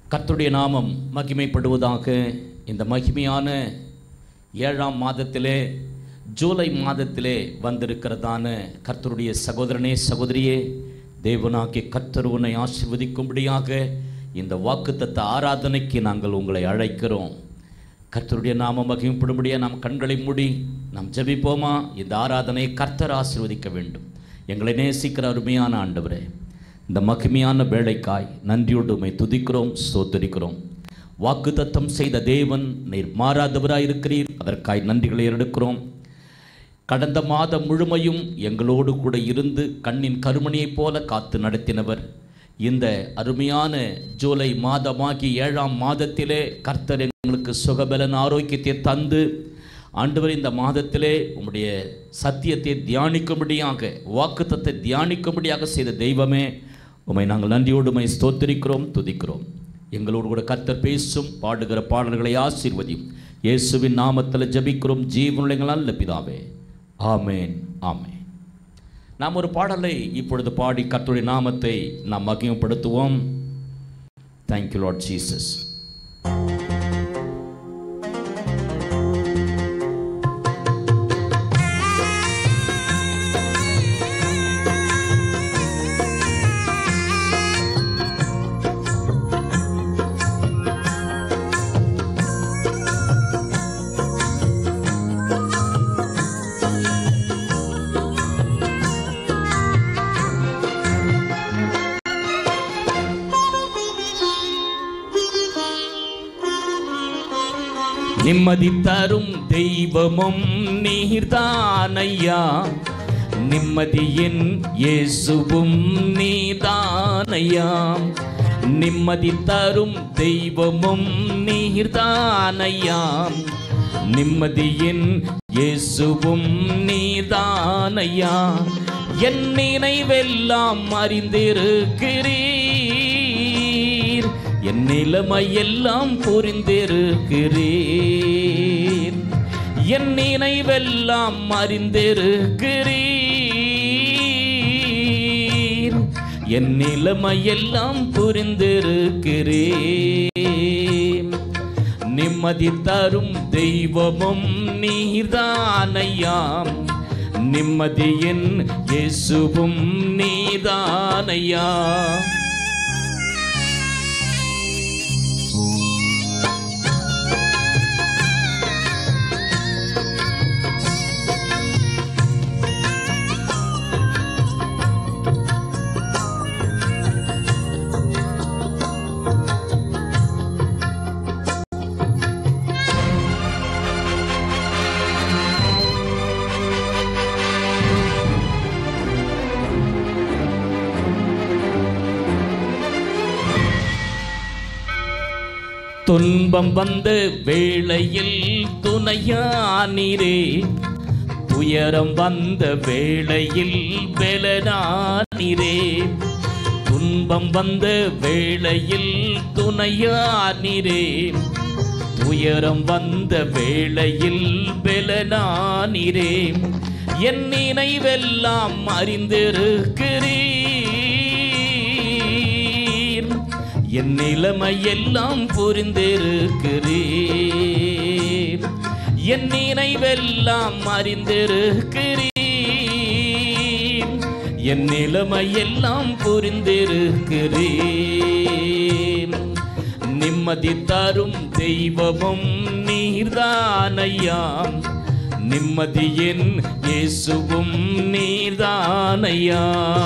கர்த்தருடைய நாமம் மகிமைப்படுவதாக இந்த மகிமையான ஏழாம் மாதத்திலே ஜூலை மாதத்திலே வந்திருக்கிறதான கர்த்தருடைய சகோதரனே சகோதரியே தேவனாகிய கர்த்தர் உன்னை ஆசிர்வதிக்கும்படியாக இந்த வாக்குத்தத்த ஆராதனைக்கு நாங்கள் உங்களை அழைக்கிறோம் கர்த்தருடைய நாம மகிமைப்படும்படியாக நாம் கண்களை மூடி நாம் ஜெபிப்போமா இந்த ஆராதனையை கர்த்தர் ஆசீர்வதிக்க வேண்டும் எங்களை நேசிக்கிற அருமையான ஆண்டவரே இந்த மகிமையான வேலைக்காய் நன்றியோடு உம்மை துதிக்கிறோம் ஸ்தோத்தரிக்கிறோம் வாக்குத்தத்தம் செய்த தேவன் நீர் மாறாதவராய் இருக்கிறீர் அதற்காய் நன்றிகளை எடுக்கிறோம் கடந்த மாதம் முழுமையும் எங்களோடு கூட இருந்து கண்ணின் கருமணியைப் போல காத்து நடத்தினவர் இந்த அருமையான ஜூலை மாதமாகி ஏழாம் மாதத்திலே கர்த்தர் எங்களுக்கு சுகபலன் ஆரோக்கியத்தை தந்து ஆண்டவர் இந்த மாதத்திலே உம்முடைய சத்தியத்தை தியானிக்கும்படியாக வாக்குத்தத்தை தியானிக்கும்படியாக செய்த தெய்வமே உம்மை நாங்கள் நன்றியோடு உம்மை ஸ்தோத்திரிக்கிறோம் துதிக்கிறோம் எங்களோடு கூட கர்த்தர் பேசும் பாடுகிற பாடல்களை ஆசீர்வதியும் இயேசுவின் நாமத்தில் ஜெபிக்கிறோம் ஜீவனுடைய நல்ல பிதாவே ஆமேன் ஆமேன் நாம் ஒரு பாடலை இப்பொழுது பாடி கர்த்தருடைய நாமத்தை நாம் மகிமைப்படுத்துவோம் தேங்க்யூ லார்ட் ஜீசஸ் நிம்மதி தரும் தெய்வமும் நீர்தானையா நிம்மதியின் இயேசுவும் நீதானையா நிம்மதி தரும் தெய்வமும் நீர்தானையா நிம்மதியின் இயேசுவும் நீதானையா என் நினைவெல்லாம் அறிந்திருக்கிறீர் என் நிலைமை எல்லாம் புரிந்திருக்கிறேன் என் நினைவெல்லாம் அறிந்திருக்கிறீர் என் நிலைமை எல்லாம் புரிந்திருக்கிறேன் நிம்மதி தரும் தெய்வமும் நீதானையாம் நிம்மதியின் இயேசுவும் நீதானையா துன்பம் வந்த வேளையில் துணையானிரே துயரம் வந்த வேளையில் பெலனானிரே துன்பம் வந்த வேளையில் துணையானிரே துயரம் வந்த வேளையில் பெலனானிரே என் நினைவெல்லாம் அறிந்திருக்கிறீர் என் நிலைமை எல்லாம் புரிந்திருக்கிறீர் என் நினைவெல்லாம் அறிந்திருக்கிறீர் என் நிலைமை எல்லாம் புரிந்திருக்கிறீர் நிம்மதி தரும் தெய்வமும் நீர்தானையாம் நிம்மதியின் இயேசுவும் நீர்தானையா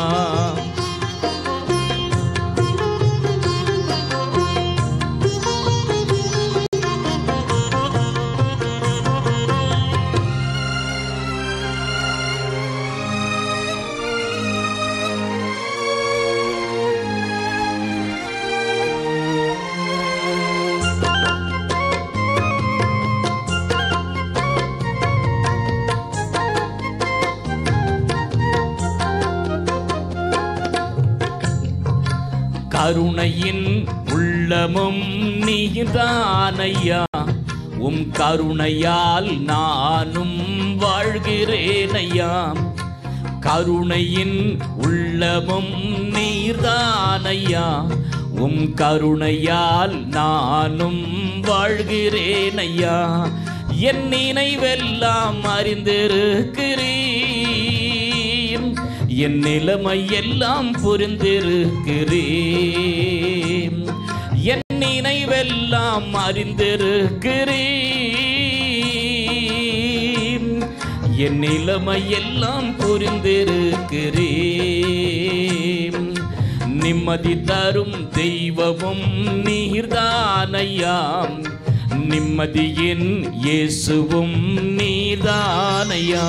கருணையின் உள்ளமும் நீதானையா உம் கருணையால் நானும் வாழ்கிறேனையா கருணையின் உள்ளமும் நீர்தானையா உம் கருணையால் நானும் வாழ்கிறேன் ஐயா என் நினைவெல்லாம் அறிந்திருக்கிறீர் என் நிலைமை எல்லாம் புரிந்திருக்கிறேன் என் நினைவெல்லாம் அறிந்திருக்கிறேன் என் நிலைமை எல்லாம் புரிந்திருக்கிறேன் நிம்மதி தரும் தெய்வமும் நீர்தானையாம் நிம்மதியின் இயேசுவும் நீர்தானையா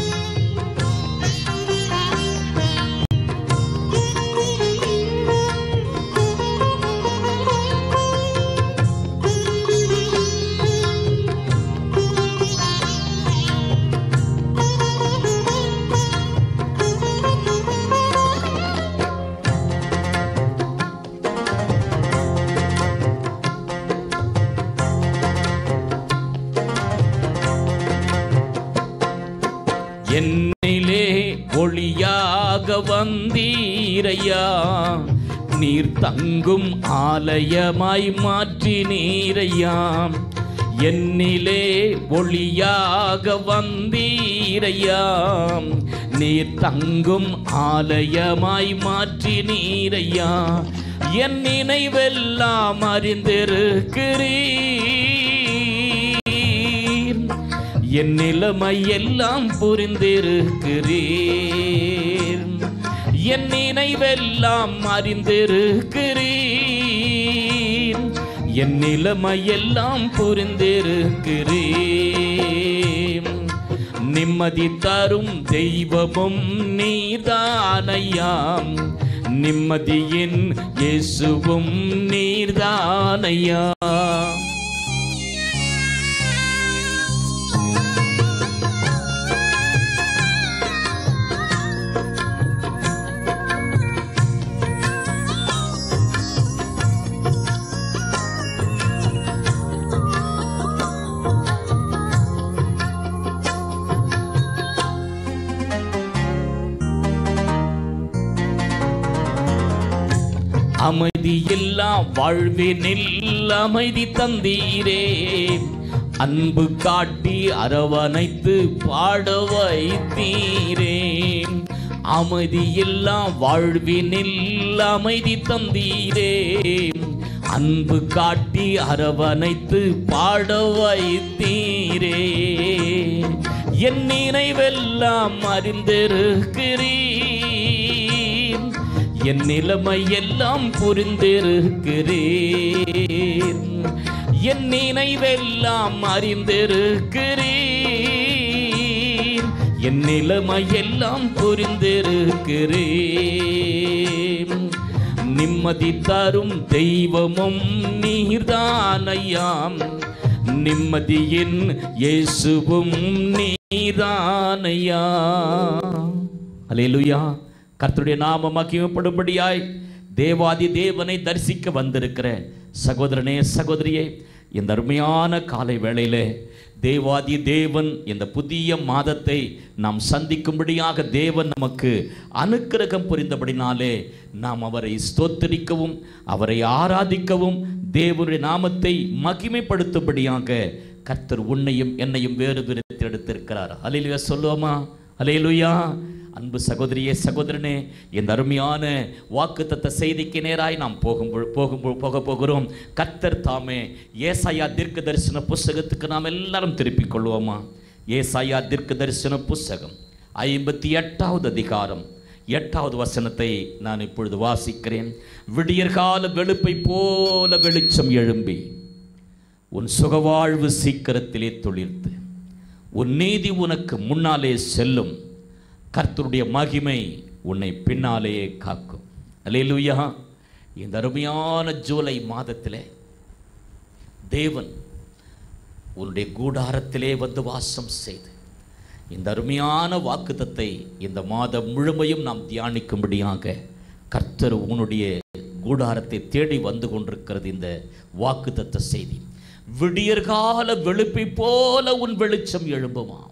என்னிலே ஒளியாக வந்தீரையா நீர் தங்கும் ஆலயமாய் மாற்றி நீரையா என்னிலே ஒளியாக வந்தீரையா நீர் தங்கும் ஆலயமாய் மாற்றி நீரையா என் நினைவெல்லாம் அறிந்திருக்கிறீர் என் நிலைமை எல்லாம் புரிந்திருக்கிறீர் என் நினைவெல்லாம் அறிந்திருக்கிறீர் என் நிலைமை எல்லாம் புரிந்திருக்கிறீர் நிம்மதி தரும் தெய்வமும் நீர்தானையாம் நிம்மதியின் இயேசுவும் நீர்தானையா அமைதி எல்லாம் வாழ்வினில் அமைதி தந்தீரே அன்பு காட்டி அரவணைத்து பாட வைத்தீரே அமைதி எல்லாம் வாழ்வினில் அமைதி தந்தீரே அன்பு காட்டி அரவணைத்து பாட வைத்தீரே என் நினைவெல்லாம் அறிந்திருக்கிறீர் என் நிலைமை எல்லாம் புரிந்திருக்கிறீர் என் நினைவெல்லாம் அறிந்திருக்கிறீர் என் நிலைமை எல்லாம் புரிந்திருக்கிறீர் நிம்மதி தரும் தெய்வமும் நீர்தானையாம் நிம்மதியின் இயேசுவும் நீதானையா அல்லேலூயா கர்த்தருடைய நாம மகிமைப்படும்படியாய் தேவாதி தேவனை தரிசிக்க வந்திருக்கிற சகோதரனே சகோதரியே இந்த அருமையான காலை வேளையிலே தேவாதி தேவன் இந்த புதிய மாதத்தை நாம் சந்திக்கும்படியாக தேவன் நமக்கு அனுக்கிரகம் புரிந்தபடினாலே நாம் அவரை ஸ்தோத்தரிக்கவும் அவரை ஆராதிக்கவும் தேவனுடைய நாமத்தை மகிமைப்படுத்தும்படியாக கர்த்தர் உன்னையும் என்னையும் வேறு பிரித்து எடுத்திருக்கிறார் அலையிலுயா சொல்லுவோமா அலையிலுயா அன்பு சகோதரியே சகோதரனே இந்த அருமையான வாக்குத்தத்த செய்திக்கு நேராய் நாம் போகும் பொழு- போகும் பொழு- போக போகிறோம் கர்த்தர் தாமே ஏசாயா தீர்க்க தரிசன புஸ்தகத்துக்கு நாம் எல்லாரும் திருப்பிக் கொள்வோமா ஏசாயா தீர்க்க தரிசன புஸ்தகம் ஐம்பத்தி எட்டாவது அதிகாரம் எட்டாவது வசனத்தை நான் இப்பொழுது வாசிக்கிறேன் விடியற்கால வெளுப்பை போல வெளிச்சம் எழும்பி உன் சுகவாழ்வு சீக்கிரத்திலே துளிர்த்து உன் நீதி உனக்கு முன்னாலே செல்லும் கர்த்தருடைய மகிமை உன்னை பின்னாலேயே காக்கும் அல்லேலூயா இந்த அருமையான ஜூலை மாதத்திலே தேவன் உன்னுடைய கூடாரத்திலே வந்து வாசம் செய்து இந்த அருமையான வாக்குத்தத்தை இந்த மாதம் முழுமையும் நாம் தியானிக்கும்படியாக கர்த்தர் உன்னுடைய கூடாரத்தை தேடி வந்து கொண்டிருக்கிறது இந்த வாக்குத்தத்த செய்தி விடியற்கால வெளுப்பை போல உன் வெளிச்சம் எழும்புமாம்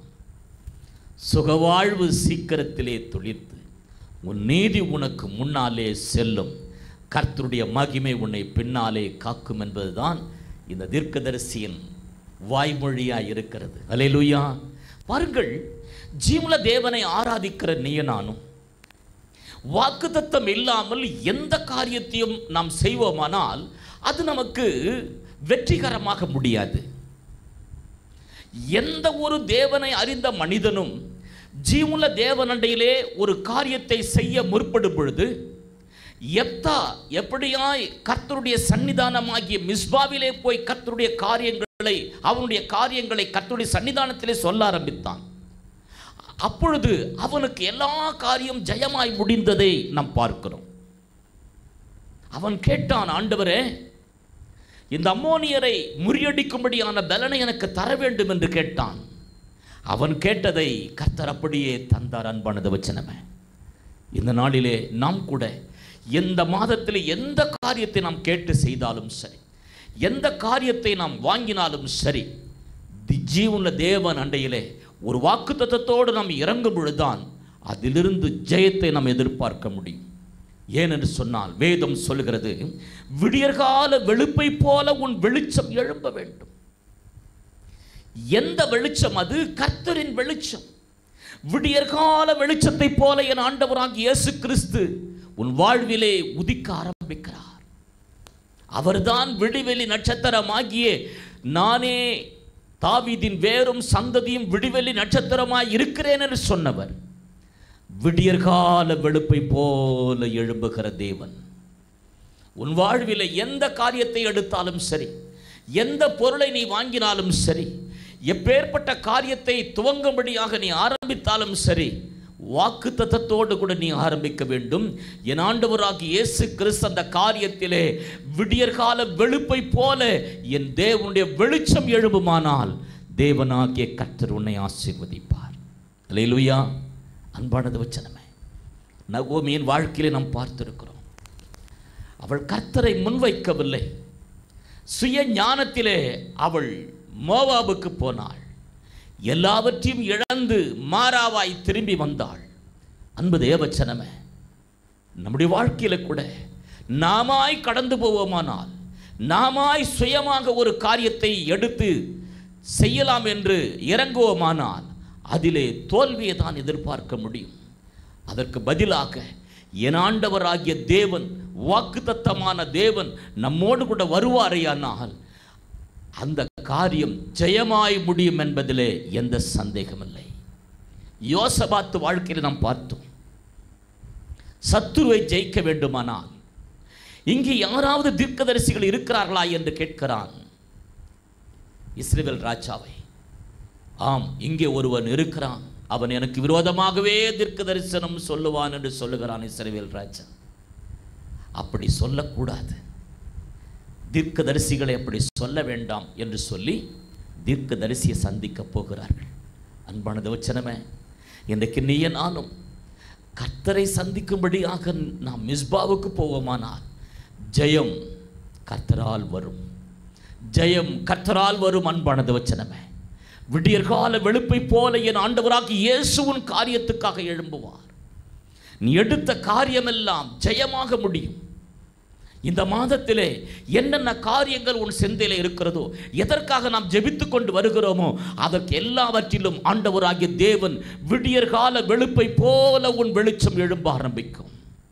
சுகவாழ்வு சீக்கிரத்திலே துளிர்த்து உன் நீதி உனக்கு முன்னாலே செல்லும் கர்த்தருடைய மகிமை உன்னை பின்னாலே காக்கும் என்பதுதான் இந்த தீர்க்கதரிசியின் வாய்மொழியாய் இருக்கிறது அல்லேலூயா பாருங்கள் ஜீவன தேவனை ஆராதிக்கிற நீய நானும் வாக்குத்தத்தம் இல்லாமல் எந்த காரியத்தையும் நாம் செய்வோமானால் அது நமக்கு வெற்றிகரமாக முடியாது எந்த ஒரு தேவனை அறிந்த மனிதனும் ஜீவனுள்ள தேவனண்டையிலே ஒரு காரியத்தை செய்ய முற்படும் பொழுது எப்தா எப்படியாய் கர்த்தருடைய சன்னிதானமாகிய மிஸ்பாவிலே போய் கர்த்தருடைய காரியங்களை அவனுடைய காரியங்களை கர்த்தருடைய சன்னிதானத்திலே சொல்ல ஆரம்பித்தான் அப்பொழுது அவனுக்கு எல்லா காரியம் ஜெயமாய் முடிந்ததை நாம் பார்க்கிறோம் அவன் கேட்டான் ஆண்டவரே இந்த அம்மோனியரை முறியடிக்கும்படியான பலனை எனக்கு தர வேண்டும் என்று கேட்டான் அவன் கேட்டதை கர்த்தர் அப்படியே தந்தார் அன்பானது வச்சனமே இந்த நாளிலே நாம் கூட எந்த மாதத்தில் எந்த காரியத்தை நாம் கேட்டு செய்தாலும் சரி எந்த காரியத்தை நாம் வாங்கினாலும் சரி தி ஜீவன தேவன் அண்டையிலே ஒரு வாக்குத்தத்தத்தோடு நாம் இறங்கும் பொழுதுதான் அதிலிருந்து ஜெயத்தை நாம் எதிர்பார்க்க முடியும் ஏனென்று சொன்னால் வேதம் சொல்கிறது விடியற்கால வெளுப்பை போல உன் வெளிச்சம் எழும்ப வேண்டும் எந்த வெளிச்சம் அது கர்த்தரின் வெளிச்சம் விடியற்கால வெளிச்சத்தை போல என் ஆண்டவராகிய இயேசு கிறிஸ்து உன் வாழ்விலே உதிக்க ஆரம்பிக்கிறார் அவர்தான் விடிவெளி நட்சத்திரமாகிய நானே தாவீதின் வேரும் சந்ததியும் விடிவெளி நட்சத்திரமாய் இருக்கிறேன் என்று சொன்னவர் விடியற்கால வெளுப்பை போல எழும்புகிற தேவன் உன் வாழ்விலே எந்த காரியத்தை எடுத்தாலும் சரி எந்த பொருளை நீ வாங்கினாலும் சரி எப்பேற்பட்ட காரியத்தை துவங்கும்படியாக நீ ஆரம்பித்தாலும் சரி வாக்கு தத்தத்தோடு கூட நீ ஆரம்பிக்க வேண்டும் என் ஆண்டவராகி இயேசு கிறிஸ்து அந்த காரியத்திலே விடியற்கால வெளுப்பை போல என் தேவனுடைய வெளிச்சம் எழும்புமானால் தேவனாகிய கர்த்தர் உன்னை ஆசீர்வதிப்பார் அல்லேலூயா அன்பானது வச்சனமே நகோமியின் வாழ்க்கையிலே நாம் பார்த்திருக்கிறோம் அவள் கர்த்தரை முன்வைக்கவில்லை சுய ஞானத்திலே அவள் மோவாபுக்கு போனாள் எல்லாவற்றையும் இழந்து மாறாவாய் திரும்பி வந்தாள் அன்பு தேவச்சனமே நம்முடைய வாழ்க்கையில கூட நாமாய் கடந்து போவோமானால் நாமாய் சுயமாக ஒரு காரியத்தை எடுத்து செய்யலாம் என்று இறங்குவோமானால் அதிலே தோல்வியை தான் எதிர்பார்க்க முடியும் அதற்கு பதிலாக என் ஆண்டவராகிய தேவன் வாக்குத்தத்தமான தேவன் நம்மோடு கூட வருவாரேயானால் அந்த காரியம் ஜெயமாய் முடியும் என்பதிலே எந்த சந்தேகமில்லை யோசபாத்து வாழ்க்கையில் நாம் பார்த்தோம் சத்துருவை ஜெயிக்க வேண்டுமானால் இங்கே யாராவது தீர்க்கதரிசிகள் இருக்கிறார்களா என்று கேட்கிறான் இஸ்ரேல் ராஜாவை ஆம் இங்கே ஒருவன் இருக்கிறான் அவன் எனக்கு விரோதமாகவே தீர்க்க தரிசனம் சொல்லுவான் என்று சொல்லுகிறான் இஸ்ரவேல் ராஜா அப்படி சொல்லக்கூடாது தீர்க்கதரிசிகளை அப்படி சொல்ல வேண்டாம் என்று சொல்லி தீர்க்கதரிசியை சந்திக்க போகிறார்கள் அன்பான தேவச்சனமே இன்றைக்கு நீய நானும் கர்த்தரை சந்திக்கும்படியாக நாம் மிஸ்பாவுக்கு போவோமானால் ஜெயம் கர்த்தரால் வரும் ஜெயம் கர்த்தரால் வரும் அன்பான தேவச்சனமே விடியற்கால வெளுப்பை போல என் ஆண்டவராகி இயேசுவின் காரியத்துக்காக எழும்புவார் நீ எடுத்த காரியமெல்லாம் ஜெயமாக முடியும் இந்த மாதத்திலே என்னென்ன காரியங்கள் உன் சிந்தையில இருக்கிறதோ எதற்காக நாம் ஜெபித்து கொண்டு வருகிறோமோ அதற்கு எல்லாவற்றிலும் ஆண்டவராகிய தேவன் விடியற்கால வெளுப்பை போல உன் வெளிச்சம் எழும்ப ஆரம்பிக்கும்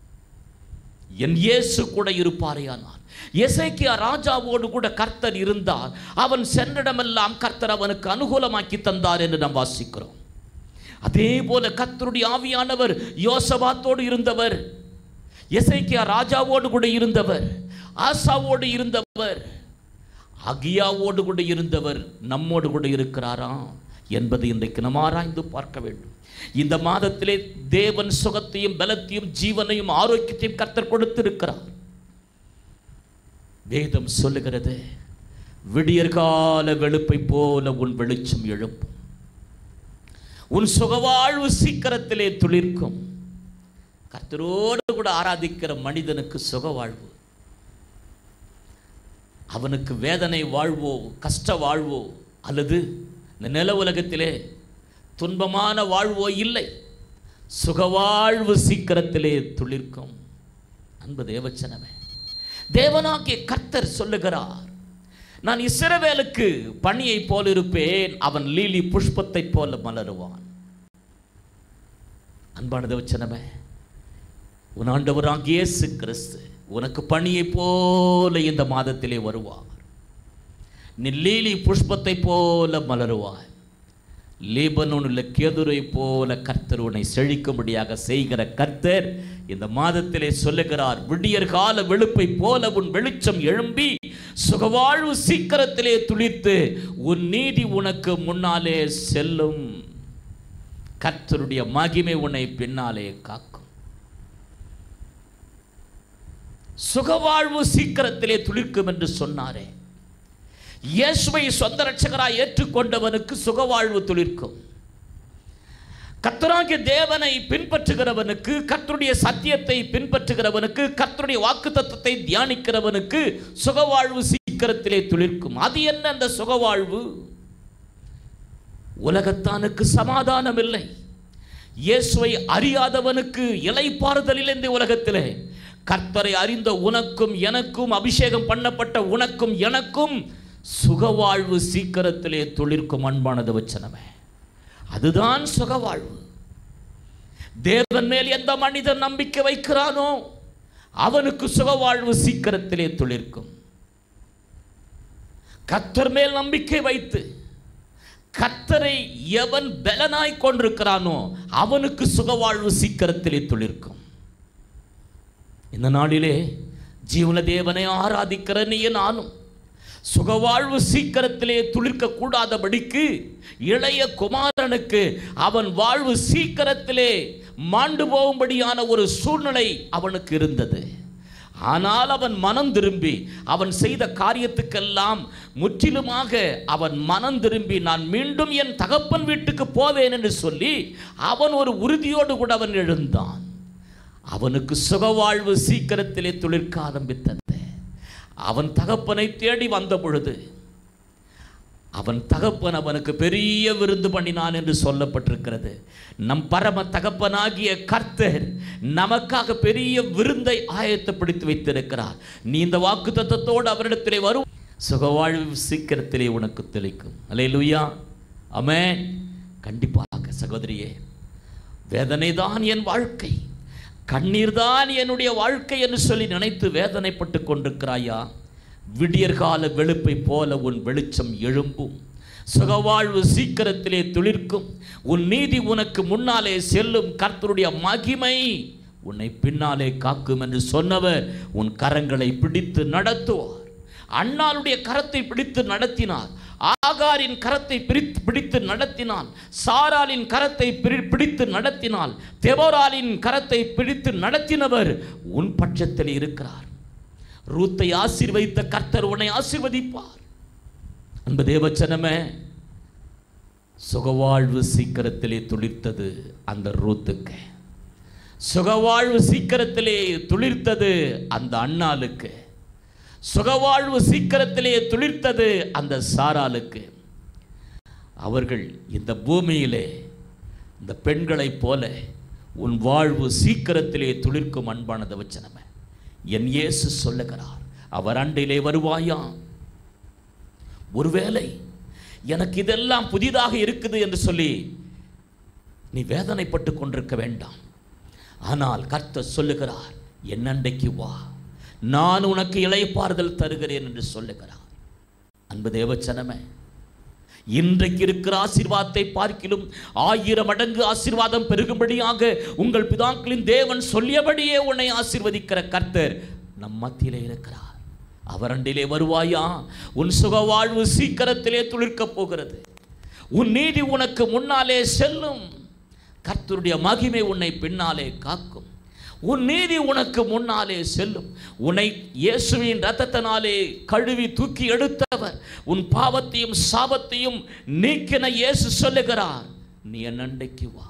என் இயேசு கூட இருப்பாரேயானால் எசேக்கியா ராஜாவோடு கூட கர்த்தர் இருந்தார் அவன் சென்றிடமெல்லாம் கர்த்தர் அவனுக்கு அனுகூலமாக்கி தந்தார் என்று நாம் வாசிக்கிறோம் அதே போல கர்த்தருடைய ஆவியானவர் யோசபாத்தோடு இருந்தவர் எசேக்கியா ராஜாவோடு கூட இருந்தவர் ஆசாவோடு இருந்தவர் அகியாவோடு கூட இருந்தவர் நம்மோடு கூட இருக்கிறாரா என்பதை இன்றைக்கு நாம் ஆராய்ந்து பார்க்க வேண்டும் இந்த மாதத்திலே தேவன் சுகத்தையும் பலத்தையும் ஜீவனையும் ஆரோக்கியத்தையும் கர்த்தர் கொடுத்திருக்கிறார் வேதம் சொல்லுகிறது விடியற்கால வெளுப்பை போல உன் வெளிச்சம் எழுப்பும் உன் சுகவாழ்வு சீக்கிரத்திலே துளிர்க்கும் கர்த்தரோடு கூட ஆராதிக்கிற மனிதனுக்கு சுக வாழ்வு அவனுக்கு வேதனை வாழ்வோ கஷ்ட வாழ்வோ அல்லது இந்த நில உலகத்திலே துன்பமான வாழ்வோ இல்லை சுகவாழ்வு சீக்கிரத்திலே துளிர்க்கும் அன்பு தேவச்சனமே தேவனாகிய கர்த்தர் சொல்லுகிறார் நான் இஸ்ரவேலுக்கு பணியைப் போல இருப்பேன் அவன் லீலி புஷ்பத்தைப் போல மலருவான் அன்பான தேவச்சனமே உன் ஆண்டவராகிய இயேசு கிறிஸ்து உனக்கு பணியைப் போல இந்த மாதத்திலே வருவார் நீ லீலி புஷ்பத்தைப் போல மலருவாய் லீபனோனில் கேதுரை போல கர்த்தர் உன்னை செழிக்கும்படியாக செய்கிற கர்த்தர் இந்த மாதத்திலே சொல்லுகிறார் விடியற் கால வெளுப்பை போல உன் வெளிச்சம் எழும்பி சுகவாழ்வு சீக்கிரத்திலே துளித்து உன் நீதி உனக்கு முன்னாலே செல்லும் கர்த்தருடைய மகிமை உன்னை பின்னாலே காக்கும் சுகவாழ்வு சீக்கிரத்திலே துளிர்க்கும் என்று சொன்னாரே இயேசுவை சொந்த ரட்சகராய் ஏற்றுக்கொண்டவனுக்கு சுகவாழ்வு துளிர்க்கும் கர்த்தராகிய தேவனை பின்பற்றுகிறவனுக்கு கர்த்தருடைய சத்தியத்தை பின்பற்றுகிறவனுக்கு கர்த்தருடைய வாக்கு தத்துவத்தை தியானிக்கிறவனுக்கு சுகவாழ்வு சீக்கிரத்திலே துளிர்க்கும் அது என்ன அந்த சுகவாழ்வு உலகத்தானுக்கு சமாதானம் இல்லை இயேசுவை அறியாதவனுக்கு இலைப்பாறுதலில் இந்த உலகத்திலே கர்த்தரை அறிந்த உனக்கும் எனக்கும் அபிஷேகம் பண்ணப்பட்ட உனக்கும் எனக்கும் சுகவாழ்வு சீக்கிரத்திலே துளிர்க்கும் அன்பானது வச்சனமே அதுதான் சுகவாழ்வு தேவன் மேல் எந்த மனிதன் நம்பிக்கை வைக்கிறானோ அவனுக்கு சுகவாழ்வு சீக்கிரத்திலே துளிர்க்கும் கர்த்தர் மேல் நம்பிக்கை வைத்து கர்த்தரை எவன் பலனாய் கொண்டிருக்கிறானோ அவனுக்கு சுகவாழ்வு சீக்கிரத்திலே துளிர்க்கும் இந்த நாளிலே ஜீவன தேவனை ஆராதிக்கிற நீ நானும் சுகவாழ்வு சீக்கிரத்திலே துளிர்க்க கூடாதபடிக்கு இளைய குமாரனுக்கு அவன் வாழ்வு சீக்கிரத்திலே மாண்டு போகும்படியான ஒரு சூழ்நிலை அவனுக்கு இருந்தது ஆனால் அவன் மனம் திரும்பி அவன் செய்த காரியத்துக்கெல்லாம் முற்றிலுமாக அவன் மனம் திரும்பி நான் மீண்டும் என் தகப்பன் வீட்டுக்கு போவேன் என்று சொல்லி அவன் ஒரு உறுதியோடு கூட அவன் எழுந்தான் அவனுக்கு சுகவாழ்வு சீக்கிரத்திலே துளிர்க்க ஆரம்பித்தது அவன் தகப்பனை தேடி வந்த பொழுது அவன் தகப்பன் அவனுக்கு பெரிய விருந்து பண்ணினான் என்று சொல்லப்பட்டிருக்கிறது நம் பரம தகப்பனாகிய கர்த்தர் நமக்காக பெரிய விருந்தை ஆயத்தப்படுத்தி வைத்திருக்கிறார் நீ இந்த வாக்கு தத்தத்தோடு அவரிடத்திலே வரும் சுகவாழ்வு சீக்கிரத்திலே உனக்கு தெளிக்கும் அலே லுயா அமே கண்டிப்பாக சகோதரியே வேதனை தான் என் வாழ்க்கை கண்ணீர் தான் என்னுடைய வாழ்க்கை என்று சொல்லி நினைத்து வேதனைப்பட்டு கொண்டிருக்கிறாயா விடியற்கால வெளுப்பை போல உன் வெளிச்சம் எழும்பும் சுகவாழ்வு சீக்கிரத்திலே துளிர்க்கும் உன் நீதி உனக்கு முன்னாலே செல்லும் கர்த்தருடைய மகிமை உன்னை பின்னாலே காக்கும் என்று சொன்னவர் உன் கரங்களை பிடித்து நடத்துவார் அண்ணாளுடைய கரத்தை பிடித்து நடத்தினார் ஆகாரின் கரத்தை பிரித்து பிடித்து நடத்தினான் சாராலின் கரத்தை பிரி- பிடித்து நடத்தினாள் தெபோராலின் கரத்தை பிடித்து நடத்தினவர் உன் பட்சத்தில் இருக்கிறார் ரூத்தை ஆசீர்வதித்த கர்த்தர் உன்னை ஆசீர்வதிப்பார் அன்பு தேவச்சனமே சுகவாழ்வு சீக்கிரத்திலே துளிர்த்தது அந்த ரூத்துக்கு சுகவாழ்வு சீக்கிரத்திலே துளிர்த்தது அந்த அண்ணாளுக்கு சுகவாழ்வு சீக்கிரத்திலே துளிர்த்தது அந்த சாராளுக்கு அவர்கள் இந்த பூமியிலே இந்த பெண்களைப் போல உன் வாழ்வு சீக்கிரத்திலே துளிர்க்கும் அன்பானது வச்சனமே என் இயேசு சொல்லுகிறார் அவர் அண்டையிலே வருவாயா ஒருவேளை எனக்கு இதெல்லாம் புதிதாக இருக்குது என்று சொல்லி நீ வேதனைப்பட்டு கொண்டிருக்க வேண்டாம் ஆனால் கர்த்தர் சொல்லுகிறார் என் அண்டைக்கு வா நான் உனக்கு இளைப்பாறுதல் தருகிறேன் என்று சொல்லுகிறார் அன்பு தேவச்சனமே இன்றைக்கு இருக்கிற ஆசீர்வாதத்தை பார்க்கிலும் ஆயிரம் மடங்கு ஆசீர்வாதம் பெருகும்படியாக உங்கள் பிதாக்களின் தேவன் சொல்லியபடியே உன்னை ஆசீர்வதிக்கிற கர்த்தர் நம் மத்தியிலே இருக்கிறார் அவரண்டிலே வருவாயா உன் சுகவாழ்வு சீக்கிரத்திலே துளிர்க்கப் போகிறது உன் நீதி உனக்கு முன்னாலே செல்லும் கர்த்தருடைய மகிமை உன்னை பின்னாலே காக்கும் உன் நீதி உனக்கு முன்னாலே செல்லும் உன்னை இயேசுவின் ரத்தத்தினாலே கழுவி தூக்கி எடுத்தவர் உன் பாவத்தையும் சாபத்தையும் நீக்கின இயேசு சொல்லுகிறார் நீ என் அண்டைக்கு வா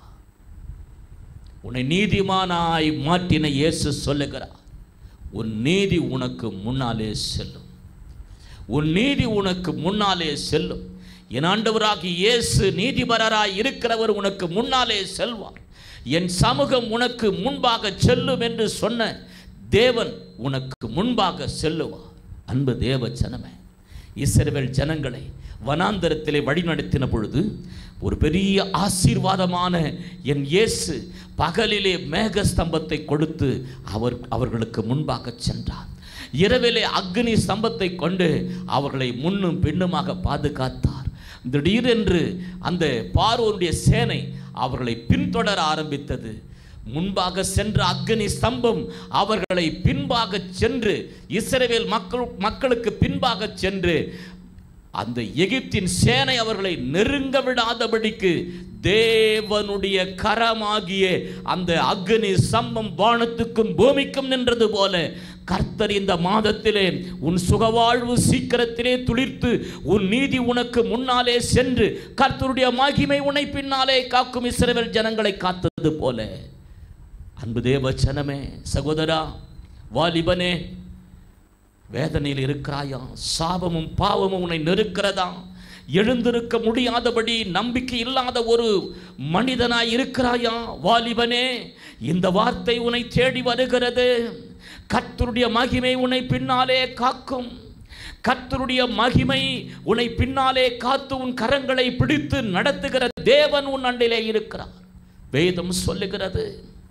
உன்னை நீதிமானாய் மாற்றின இயேசு சொல்லுகிறார் உன் நீதி உனக்கு முன்னாலே செல்லும் உன் நீதி உனக்கு முன்னாலே செல்லும் என் ஆண்டவராகி இயேசு நீதிபரராய் இருக்கிறவர் உனக்கு முன்னாலே செல்வார் என் சமூகம் உனக்கு முன்பாக செல்லும் என்று சொன்ன தேவன் உனக்கு முன்பாக செல்லுவார் அன்பு தேவ ஜனமே இஸ்ரவேல் ஜனங்களை வனாந்தரத்திலே வழிநடத்தின பொழுது ஒரு பெரிய ஆசீர்வாதமான என் இயேசு பகலிலே மேக ஸ்தம்பத்தை கொடுத்து அவர் அவர்களுக்கு முன்பாக சென்றார் இரவிலே அக்னி ஸ்தம்பத்தை கொண்டு அவர்களை முன்னும் பின்னுமாக பாதுகாத்தார் திடீரென்று அந்த பார்வோனுடைய சேனை அவர்களை பின்தொடர ஆரம்பித்தது முன்பாக சென்ற அக்னி ஸ்தம்பம் அவர்களை பின்பாக சென்று இஸ்ரவேல் மக்கள் மக்களுக்கு பின்பாக சென்று அந்த எகிப்தின் சேனை அவர்களை நெருங்க விடாதபடிக்கு தேவனுடைய கரமாகிய அந்த அக்னி சம்பம் வானத்துக்கும் பூமிக்கும் நின்றது போல கர்த்தர் இந்த மாதத்திலே உன் சுகவாழ்வு சீக்கிரத்திலே துளிர்த்து உன் நீதி உனக்கு முன்னாலே சென்று கர்த்தருடைய மகிமை உன்னை பின்னாலே காக்கும் இஸ்ரவேல் ஜனங்களை காத்தது போல அன்பு தேவ ஜனமே சகோதரா வாலிபனே வேதனையில் இருக்கிறாயா சாபமும் பாவமும் உன்னை நெருக்கிறதா எழுந்திருக்க முடியாதபடி நம்பிக்கை இல்லாத ஒரு மனிதனாய் இருக்கிறாயா வாலிபனே இந்த வார்த்தை உன்னை தேடி வருகிறது கர்த்தருடைய மகிமை உன்னை பின்னாலே காக்கும் கர்த்தருடைய மகிமை உன்னை பின்னாலே காத்து உன் கரங்களை பிடித்து நடத்துகிற தேவன் உன் அண்டிலே இருக்கிறார் வேதம் சொல்லுகிறது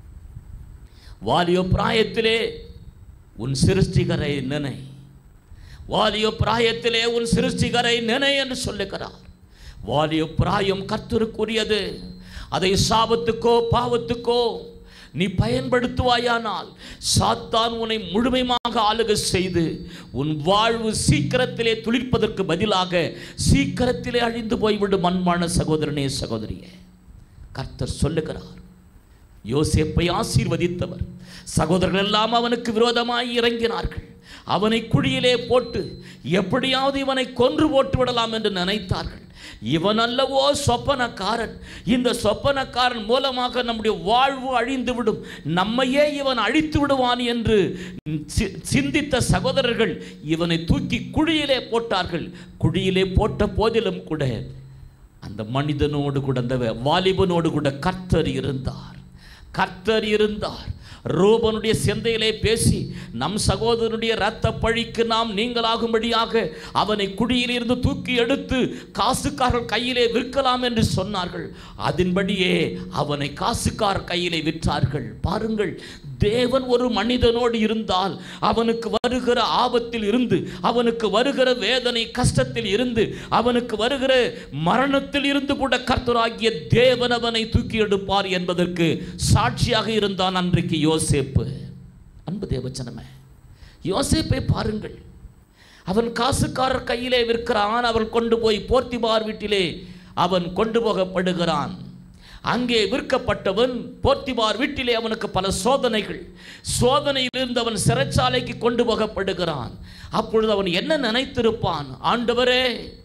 வாலிய பிராயத்திலே உன் சிருஷ்டிகரை நினை வாலிய பிராயத்திலே உன் சிருஷ்டிகரை நினை என்று சொல்லுகிறார் வாலிய பிராயம் கர்த்தருக்குரியது அதை சாபத்துக்கோ பாவத்துக்கோ நீ பயன்படுத்துவாயானால் சாத்தான் உன்னை முழுமையாக ஆளுகை செய்து உன் வாழ்வு சீக்கிரத்திலே துளிர்ப்பதற்கு பதிலாக சீக்கிரத்திலே அழிந்து போய்விடும் அன்பான சகோதரனே சகோதரியே கர்த்தர் சொல்லுகிறார் யோசேப்பை ஆசீர்வதித்தவர் சகோதரர்கள் எல்லாம் அவனுக்கு விரோதமாய் இறங்கினார்கள் அவனை குழியிலே போட்டு எப்படியாவது இவனை கொன்று போட்டு விடலாம் என்று நினைத்தார்கள் இவன் அல்லவோ சொப்பனக்காரன் இந்த சொப்பனக்காரன் மூலமாக நம்முடைய வாழ்வு அழிந்து விடும் நம்மையே இவன் அழித்து விடுவான் என்று சி- சிந்தித்த சகோதரர்கள் இவனை தூக்கி குழியிலே போட்டார்கள் குழியிலே போட்ட போதிலும் கூட அந்த மனிதனோடு கூட அந்த வாலிபனோடு கூட கர்த்தர் இருந்தார் கர்த்தர் இருந்தார் ரூபனுடைய சிந்தையிலே பேசி நம் சகோதரனுடைய இரத்த பழிக்கு நாம் நீங்களாகும்படியாக அவனை குடியிலிருந்து தூக்கி எடுத்து காசுக்காரர் கையிலே விற்கலாம் என்று சொன்னார்கள் அதன்படியே அவனை காசுக்காரர் கையிலே விற்றார்கள் பாருங்கள் தேவன் ஒரு மனிதனோடு இருந்தால் அவனுக்கு வருகிற ஆபத்தில் இருந்து அவனுக்கு வருகிற வேதனை கஷ்டத்தில் இருந்து அவனுக்கு வருகிற மரணத்தில் இருந்து கூட கர்த்தராகிய தேவன் அவனை தூக்கி எடுப்பார் என்பதற்கு சாட்சியாக இருந்தான் அன்றைக்கு யோசேப்பு அன்பு தேவச்சனமே யோசேப்பை பாருங்கள் அவன் காசுக்காரர் கையிலே விற்கிறான் அவன் கொண்டு போய் போர்த்திபார் வீட்டிலே அவன் கொண்டு போகப்படுகிறான் அங்கே விற்கப்பட்டவன் போர்த்திபார் வீட்டிலே அவனுக்கு பல சோதனைகள் சோதனையிலிருந்து அவன் சிறைச்சாலைக்கு கொண்டு போகப்படுகிறான் அப்பொழுது அவன் என்ன நினைத்திருப்பான் ஆண்டவரே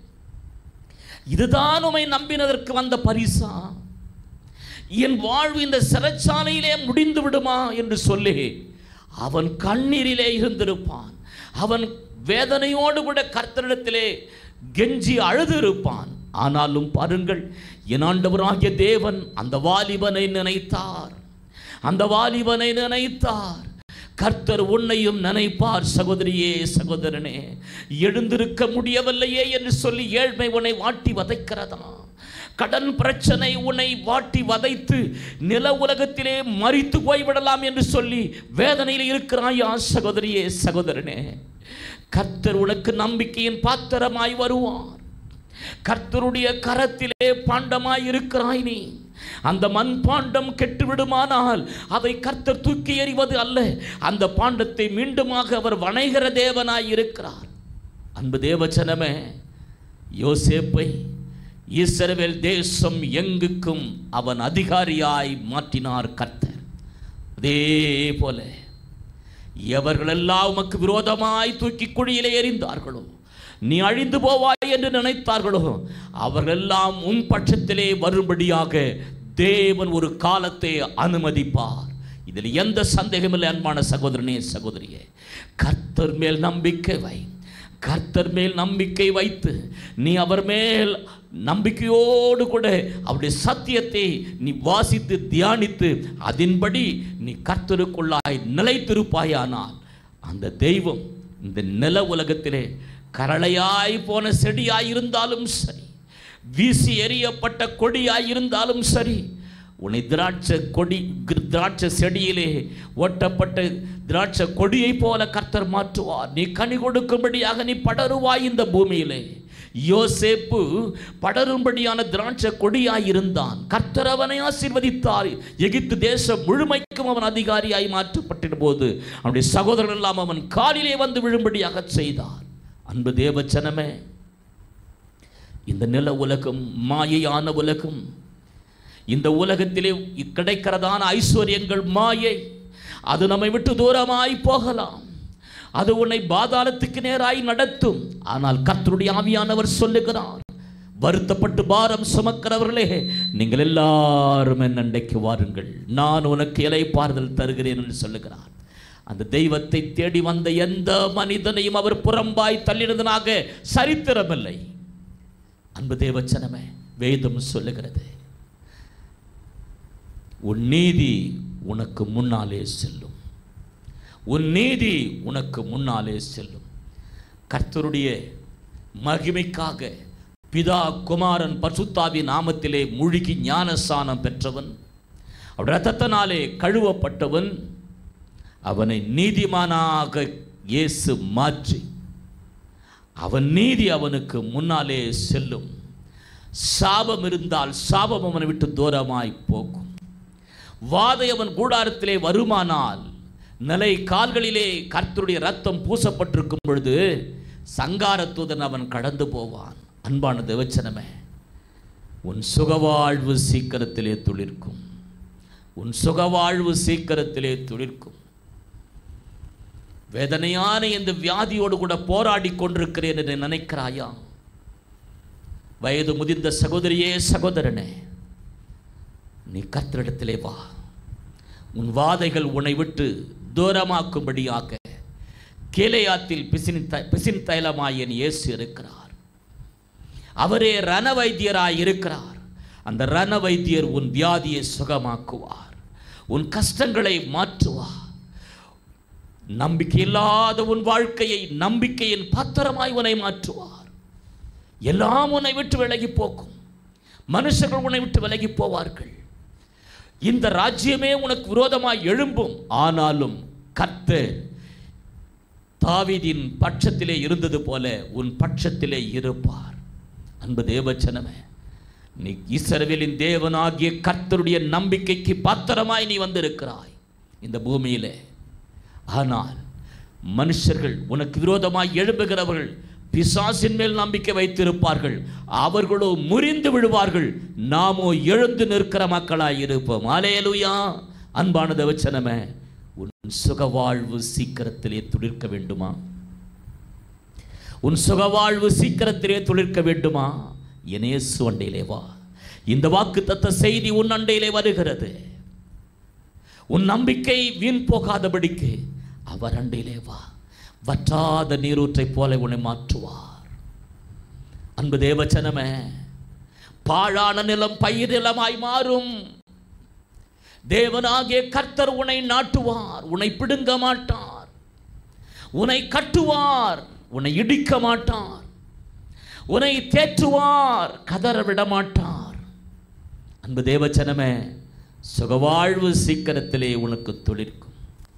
இதுதான் உமை நம்பினதற்கு வந்த பரிசா என் வாழ்வு இந்த சிறைச்சாலையிலே முடிந்து விடுமா என்று சொல்லி அவன் கண்ணீரிலே இருந்திருப்பான் அவன் வேதனையோடு கூட கர்த்தரிடத்திலே கெஞ்சி அழுது இருப்பான் ஆனாலும் பாருங்கள் என் ஆண்டவராகிய தேவன் அந்த வாலிபனை நினைத்தார் அந்த வாலிபனை நினைத்தார் கர்த்தர் உன்னையும் நினைப்பார் சகோதரியே சகோதரனே எழுந்திருக்க முடியவில்லையே என்று சொல்லி ஏழ்மை உன்னை வாட்டி வதைக்கிறதா கடன் பிரச்சனை உன்னை வாட்டி வதைத்து நில உலகத்திலே மறித்து போய்விடலாம் என்று சொல்லி வேதனையில் இருக்கிறாயா சகோதரியே சகோதரனே கர்த்தர் உனக்கு நம்பிக்கையின் பாத்திரமாய் வருவார் கர்த்தருடைய கரத்திலே பாண்டமாய் இருக்கிறாய் நீ அந்த மண் பாண்டம் கெட்டுவிடுமானால் அதை கர்த்தர் தூக்கி எறிவது அல்ல அந்த பாண்டத்தை மீண்டுமாக அவர் வணைகிற தேவனாய் இருக்கிறார் அன்பு தேவச்சனமே யோசேப்பை இஸ்ரவேல் தேசம் எங்குக்கும் அவன் அதிகாரியாய் மாற்றினார் கர்த்தர் அதே போல எவர்களெல்லாம் உமக்கு விரோதமாய் தூக்கி குழியிலே எறிந்தார்களோ நீ அழிந்து போவாய் என்று நினைத்தார்களோ அவர்களெல்லாம் உன் பட்சத்திலே வரும்படியாக தேவன் ஒரு காலத்தை அனுமதிப்பார் இதில் எந்த சந்தேகமில்லை அன்பான சகோதரனே சகோதரியே கர்த்தர் மேல் நம்பிக்கை வை கர்த்தர் மேல் நம்பிக்கை வைத்து நீ அவர் மேல் நம்பிக்கையோடு கூட அவருடைய சத்தியத்தை நீ வாசித்து தியானித்து அதன்படி நீ கர்த்தருக்குள்ளாய் நிலைத்திருப்பாயானால் அந்த தெய்வம் இந்த நில உலகத்திலே கரளையாய் போன செடியாய் இருந்தாலும் சரி வீசி எறியப்பட்ட கொடியாய் இருந்தாலும் சரி உன்னை திராட்சை கொடி கிர்- திராட்சை செடியிலே ஒட்டப்பட்ட திராட்சை கொடியை போல கர்த்தர் மாற்றுவார் நீ கனி கொடுக்கும்படியாக நீ படருவாய் இந்த பூமியிலே யோசேப்பு படரும்படியான திராட்சை கொடியாய் இருந்தான் கர்த்தர் அவனை ஆசீர்வதித்தார் எகிப்து தேசம் முழுமைக்கும் அவன் அதிகாரியாய் மாற்றப்பட்டிருந்த போது அவனுடைய சகோதரன் எல்லாம் அவன் காலிலே வந்து விழும்படியாக செய்தார் அன்பு தேவச்சனமே இந்த நில உலகம் மாயையான உலகம் இந்த உலகத்திலே கிடைக்கிறதான ஐஸ்வர்யங்கள் மாயை அது நம்மை விட்டு தூரமாய் போகலாம் அது உன்னை பாதாளத்துக்கு நேராய் நடத்தும் ஆனால் கர்த்தருடைய ஆவியானவர் சொல்லுகிறார் வருத்தப்பட்டு பாரம் சுமக்கிறவர்களே நீங்கள் எல்லாரும் என் அண்டைக்கு வாருங்கள் நான் உனக்கு இலைப்பாறுதல் தருகிறேன் என்று சொல்லுகிறார் அந்த தெய்வத்தை தேடி வந்த எந்த மனிதனையும் அவர் புறம்பாய் தள்ளினதனாக சரித்திரமில்லை அன்பு தேவச்சனமே வேதம் சொல்லுகிறது உன் நீதி உனக்கு முன்னாலே செல்லும் உன் நீதி உனக்கு முன்னாலே செல்லும் கர்த்தருடைய மகிமைக்காக பிதா குமாரன் பசுத்தாவி நாமத்திலே முழுகி ஞானஸ்தானம் பெற்றவன் அவருடைய ரத்தத்தினாலே கழுவப்பட்டவன் அவனை நீதிமானாக இயேசு மாற்றி அவன் நீதி அவனுக்கு முன்னாலே செல்லும் சாபம் இருந்தால் சாபம் அவனை விட்டு தூரமாய் போகும் வாதை அவன் கூடாரத்திலே வருமானால் நிலை கால்களிலே கர்த்தருடைய ரத்தம் பூசப்பட்டிருக்கும் பொழுது சங்காரத்துடன் அவன் கடந்து போவான் அன்பான தேவச்சனமே உன் சுகவாழ்வு சீக்கிரத்திலே துளிர்க்கும் உன் சுகவாழ்வு சீக்கிரத்திலே துளிர்க்கும் வேதனையான இந்த வியாதியோடு கூட போராடி கொண்டிருக்கிறேன் என்று நினைக்கிறாயா வயது முதிர்ந்த சகோதரியே சகோதரனே நீ கர்த்தரிடத்திலே வா உன் வாதைகள் உன்னை விட்டு தூரமாக்கும்படியாக கேலையாத்தில் பிசின் த பிசின் தைலமாயன் இயேசு இருக்கிறார் அவரே ரண வைத்தியராய் இருக்கிறார் அந்த ரண வைத்தியர் உன் வியாதியை சுகமாக்குவார் உன் கஷ்டங்களை மாற்றுவார் நம்பிக்கை இல்லாத உன் வாழ்க்கையை நம்பிக்கையின் பாத்திரமாய் உன்னை மாற்றுவார் எல்லாம் உன்னை விட்டு விலகி போக்கும் மனுஷர்கள் உன்னை விட்டு விலகி போவார்கள் இந்த ராஜ்யமே உனக்கு விரோதமாய் எழும்பும் ஆனாலும் கர்த்தர் தாவீதின் பட்சத்திலே இருந்தது போல உன் பட்சத்திலே இருப்பார் அன்பு தேவச்சனமே நீ இஸ்ரவேலின் தேவனாகிய கர்த்தருடைய நம்பிக்கைக்கு பாத்திரமாய் நீ வந்திருக்கிறாய் இந்த பூமியிலே ஆனால் மனுஷர்கள் உனக்கு விரோதமாய் எழும்புகிறவர்கள் பிசாசின் மேல் நம்பிக்கை வைத்திருப்பார்கள் அவர்களோ முறிந்து விழுவார்கள் நாமோ எழுந்து நிற்கிற மக்களாய் இருப்போம் அலேலுயா அன்பானது வச்சனமே உன் சுகவாழ்வு சீக்கிரத்திலே துளிர்க்க வேண்டுமா உன் சுகவாழ்வு சீக்கிரத்திலே துளிர்க்க வேண்டுமா இயேசு அண்டையிலே வா இந்த வாக்கு தத்த செய்தி உன் அண்டையிலே வருகிறது உன் நம்பிக்கை வீண் போகாதபடிக்கு அவர் அண்டையிலே வா வற்றாத நீரூற்றைப் போல உன்னை மாற்றுவார் அன்பு தேவச்சனமே பாழான நிலம் பயிர் நிலமாய் மாறும் தேவனாகிய கர்த்தர் உன்னை நாட்டுவார் உன்னை பிடுங்க மாட்டார் உன்னை கட்டுவார் உன்னை இடிக்க மாட்டார் உன்னை தேற்றுவார் கதற விட மாட்டார் அன்பு தேவச்சனமே சுகவாழ்வு சீக்கிரத்திலே உனக்கு துளிர்க்கும்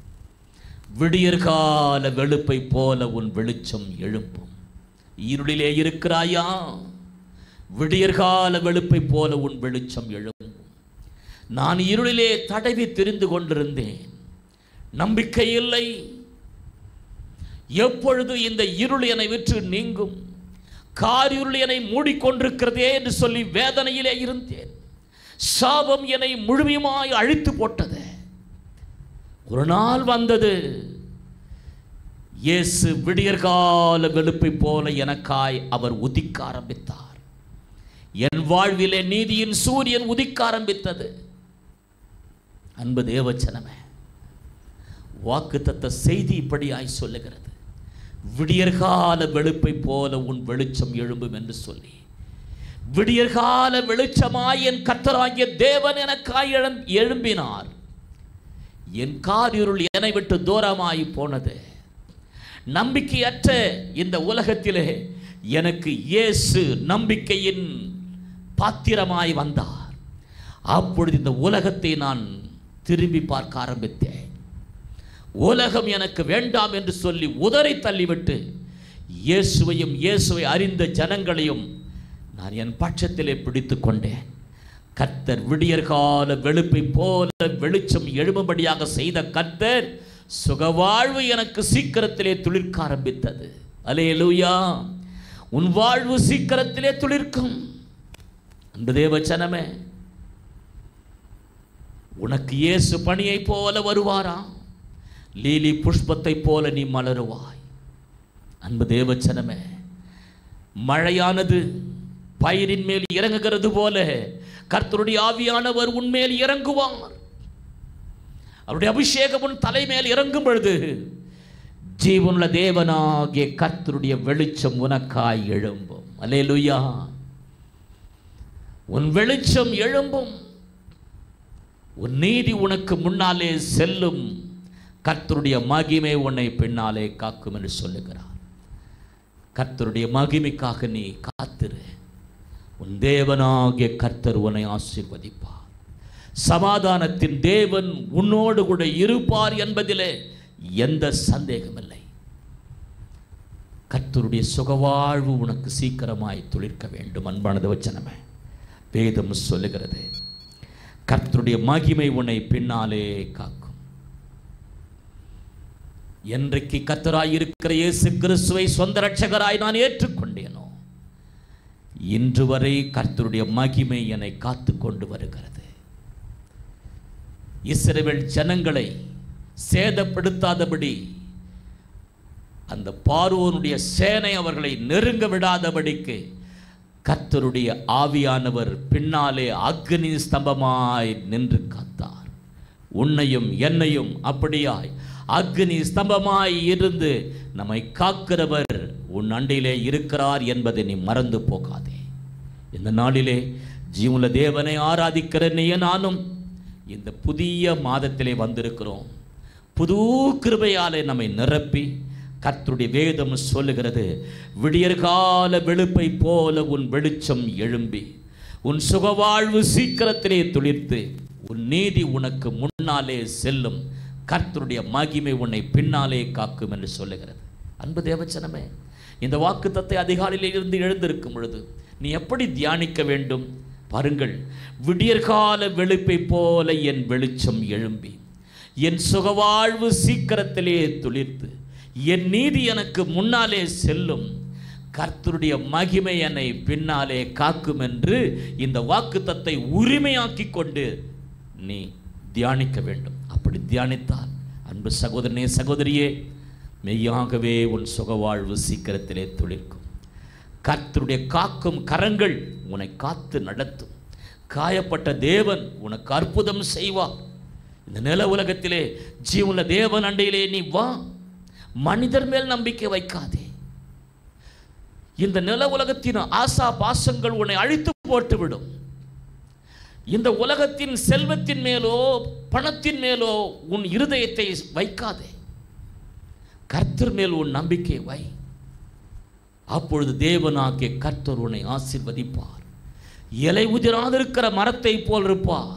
விடியற்கால வெளுப்பை போல உன் வெளிச்சம் எழும்பும் இருளிலே இருக்கிறாயா விடியற்கால வெளுப்பை போல உன் வெளிச்சம் எழும்பும் நான் இருளிலே தடவி தெரிந்து கொண்டிருந்தேன் நம்பிக்கை இல்லை எப்பொழுது இந்த இருள் என்னை விற்று நீங்கும் காரிருள் என்னை மூடிக்கொண்டிருக்கிறதே என்று சொல்லி வேதனையிலே இருந்தேன் சாபம் என்னை முழுமையுமாய் அழித்து போட்டது ஒரு நாள் வந்தது இயேசு விடியற்கால வெளுப்பை போல எனக்காய் அவர் உதிக்க ஆரம்பித்தார் என் வாழ்விலே நீதியின் சூரியன் உதிக்க ஆரம்பித்தது அன்பு தேவச்சனமே வாக்குத்தத்த செய்தி இப்படியாய் சொல்லுகிறது விடியற்கால வெளுப்பை போல உன் வெளிச்சம் எழும்பும் என்று சொல்லி விடியற்கால வெளிச்சமாய் என் கர்த்தராகிய தேவன் எனக்காய் எழும் எழும்பினார் என் காரிருள் என்னை விட்டு தூரமாய் போனது நம்பிக்கையற்ற இந்த உலகத்திலே எனக்கு இயேசு நம்பிக்கையின் பாத்திரமாய் வந்தார் அப்பொழுது இந்த உலகத்தை நான் திரும்பி பார்க்க ஆரம்பித்தேன் உலகம் எனக்கு வேண்டாம் என்று சொல்லி உதறி தள்ளிவிட்டு இயேசுவையும் இயேசுவை அறிந்த ஜனங்களையும் நான் என் பட்சத்திலே பிடித்து கொண்டேன் கர்த்தர் விடியற்கால வெளுப்பை போல வெளிச்சம் எழும்படியாக செய்த கர்த்தர் சுகவாழ்வு எனக்கு சீக்கிரத்திலே துளிர்க்க ஆரம்பித்தது அலேலூயா உன் வாழ்வு சீக்கிரத்திலே துளிர்க்கும் அன்பு தேவச்சனமே உனக்கு இயேசு பணியைப் போல வருவாரா லீலி புஷ்பத்தைப் போல நீ மலருவாய் அன்பு தேவச்சனமே மழையானது பயிரின் மேல் இறங்குகிறது போல கர்த்தருடைய ஆவியானவர் உன்மேல் இறங்குவார் அவருடைய அபிஷேகம் உன் தலை மேல் இறங்கும் பொழுது ஜீவனுள்ள தேவனாகிய கர்த்தருடைய வெளிச்சம் உனக்காய் எழும்பும் அல்லேலூயா உன் வெளிச்சம் எழும்பும் உன் நீதி உனக்கு முன்னாலே செல்லும் கர்த்தருடைய மகிமை உன்னை பின்னாலே காக்கும் என்று சொல்லுகிறார் கர்த்தருடைய மகிமைக்காக நீ காத்திரு உன் தேவனாகிய கர்த்தர் உன்னை ஆசீர்வதிப்பார் சமாதானத்தின் தேவன் உன்னோடு கூட இருப்பார் என்பதிலே எந்த சந்தேகமில்லை கர்த்தருடைய சுகவாழ்வு உனக்கு சீக்கிரமாய் துளிர்க்க வேண்டும் அன்பானது வச்சனமே வேதம் சொல்லுகிறது கர்த்தருடைய மகிமை உன்னை பின்னாலே காக்கும் என்றைக்கு கர்த்தராய் இருக்கிற இயேசு கிறிஸ்துவை சொந்த ரட்சகராய் நான் ஏற்றுக்கொண்டேனோ இன்று வரை கர்த்தருடைய மகிமை என்னை காத்து கொண்டு வருகிறது இஸ்ரவேல் ஜனங்களை சேதப்படுத்தாதபடி அந்த பார்வோனுடைய சேனை அவர்களை நெருங்க விடாதபடிக்கு கர்த்தருடைய ஆவியானவர் பின்னாலே அக்னி ஸ்தம்பமாய் நின்று காத்தார் உன்னையும் என்னையும் அப்படியாய் அக்னி ஸ்தம்பமாய் இருந்து நம்மை காக்கிறவர் உன் அண்டையிலே இருக்கிறார் என்பதை நீ மறந்து போகாதே இந்த நாளிலே ஜீவனுள்ள தேவனை ஆராதிக்கிற நீ நானும் இந்த புதிய மாதத்திலே வந்திருக்கிறோம் புது கிருபையாலே நம்மை நிரப்பி கர்த்தருடைய வேதம் சொல்லுகிறது விடியற்கால வெளுப்பை போல உன் வெளிச்சம் எழும்பி உன் சுகவாழ்வு சீக்கிரத்திலே துளிர்த்து உன் நீதி உனக்கு முன்னாலே செல்லும் கர்த்தருடைய மகிமை உன்னை பின்னாலே காக்கும் என்று சொல்லுகிறது அன்பு தேவச்சனமே இந்த வாக்குத்தத்தை அதிகாலையில் இருந்து எழுந்திருக்கும் பொழுது நீ எப்படி தியானிக்க வேண்டும் பாருங்கள் விடியற்கால வெளுப்பை போல என் வெளிச்சம் எழும்பி என் சுகவாழ்வு சீக்கிரத்திலே துளிர்த்து என் நீதி எனக்கு முன்னாலே செல்லும் கர்த்தருடைய மகிமை என்னை பின்னாலே காக்கும் என்று இந்த வாக்குத்தத்தை உரிமையாக்கி கொண்டு நீ தியானிக்க வேண்டும் அப்படி தியானித்தால் அன்பு சகோதரனே சகோதரியே மெய்யாகவே உன் சுகவாழ்வு சீக்கிரத்திலே துளிர்க்கும் கர்த்தருடைய காக்கும் கரங்கள் உன்னை காத்து நடத்தும் காயப்பட்ட தேவன் உனக்கு அற்புதம் செய்வார் இந்த நில உலகத்திலே ஜீவனுள்ள தேவன் அண்டையிலே நீ வா மனிதர் மேல் நம்பிக்கை வைக்காதே இந்த நில உலகத்தின் ஆசா பாசங்கள் உன்னை அழித்து போட்டுவிடும் இந்த உலகத்தின் செல்வத்தின் மேலோ பணத்தின் மேலோ உன் இருதயத்தை வைக்காதே கர்த்தர் மேல் உன் நம்பிக்கை வை அப்பொழுது தேவனாகிய கர்த்தர் உன்னை ஆசீர்வதிப்பார் இலை உதிராதிருக்கிற மரத்தை போல் இருப்பார்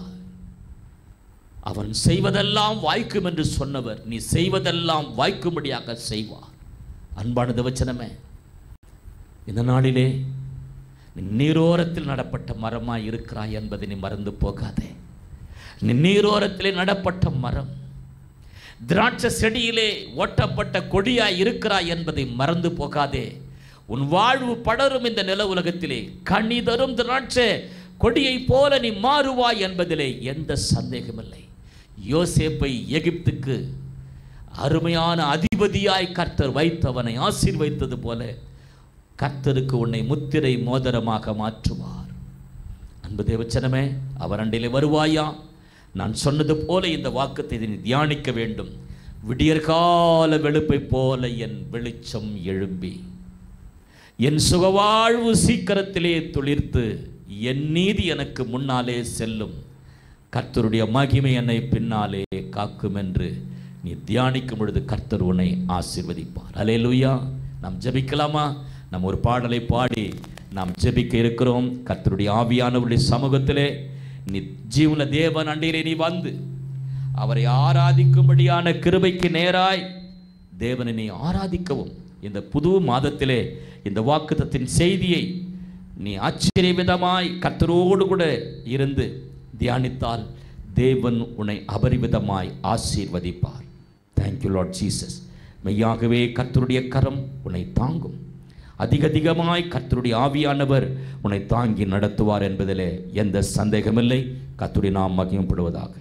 அவன் செய்வதெல்லாம் வாய்க்கும் என்று சொன்னவர் நீ செய்வதெல்லாம் வாய்க்கும்படியாக செய்வார் அன்பான தேவச்சனமே இந்த நாளிலே நீ நீரோரத்தில் நடப்பட்ட மரமாய் இருக்கிறாய் என்பதை நீ மறந்து போகாதே நீ நீரோரத்திலே நடப்பட்ட மரம் திராட்சை செடியிலே ஒட்டப்பட்ட கொடியாய் இருக்கிறாய் என்பதை மறந்து போகாதே உன் வாழ்வு படரும் இந்த நில உலகத்திலே கனி தரும் திராட்சை கொடியைப் போல நீ மாறுவாய் என்பதிலே எந்த சந்தேகமில்லை யோசேப்பை எகிப்துக்கு அருமையான அதிபதியாய் கர்த்தர் வைத்தவனை ஆசீர்வைத்தது போல கர்த்தருக்கு உன்னை முத்திரை மோதிரமாக மாற்றுவார் அன்பு தேவச்சனமே அவர் அண்டையிலே வருவாயா நான் சொன்னது போல இந்த வாக்கத்தை நீ தியானிக்க வேண்டும் விடியற்கால வெளுப்பை போல என் வெளிச்சம் எழும்பி என் சுகவாழ்வு சீக்கிரத்திலே துளிர்த்து என் நீதி எனக்கு முன்னாலே செல்லும் கர்த்தருடைய மகிமை என்னை பின்னாலே காக்கும் என்று நீ தியானிக்கும் பொழுது கர்த்தர் உன்னை ஆசீர்வதிப்பார் அலேலுயா நாம் ஜெபிக்கலாமா நாம் ஒரு பாடலை பாடி நாம் ஜெபிக்க இருக்கிறோம் கர்த்தருடைய ஆவியானவருடைய சமூகத்திலே நீ ஜீவன தேவன் அண்டிலே நீ வந்து அவரை ஆராதிக்கும்படியான கிருபைக்கு நேராய் தேவனை நீ ஆராதிக்கவும் இந்த புது மாதத்திலே இந்த வாக்குத்தத்தின் செய்தியை நீ ஆச்சரியவிதமாய் கர்த்தரோடு கூட இருந்து தியானித்தால் தேவன் உன்னை அபரிவிதமாய் ஆசீர்வதிப்பார் தேங்க்யூ லார்ட் ஜீசஸ் மெய்யாகவே கர்த்தருடைய கரம் உன்னை தாங்கும் அதிக அதிகமாய் கர்த்தருடைய ஆவியானவர் உன்னை தாங்கி நடத்துவார் என்பதிலே எந்த சந்தேகமில்லை கர்த்தருடைய நாம் மகிமைப்படுவதாக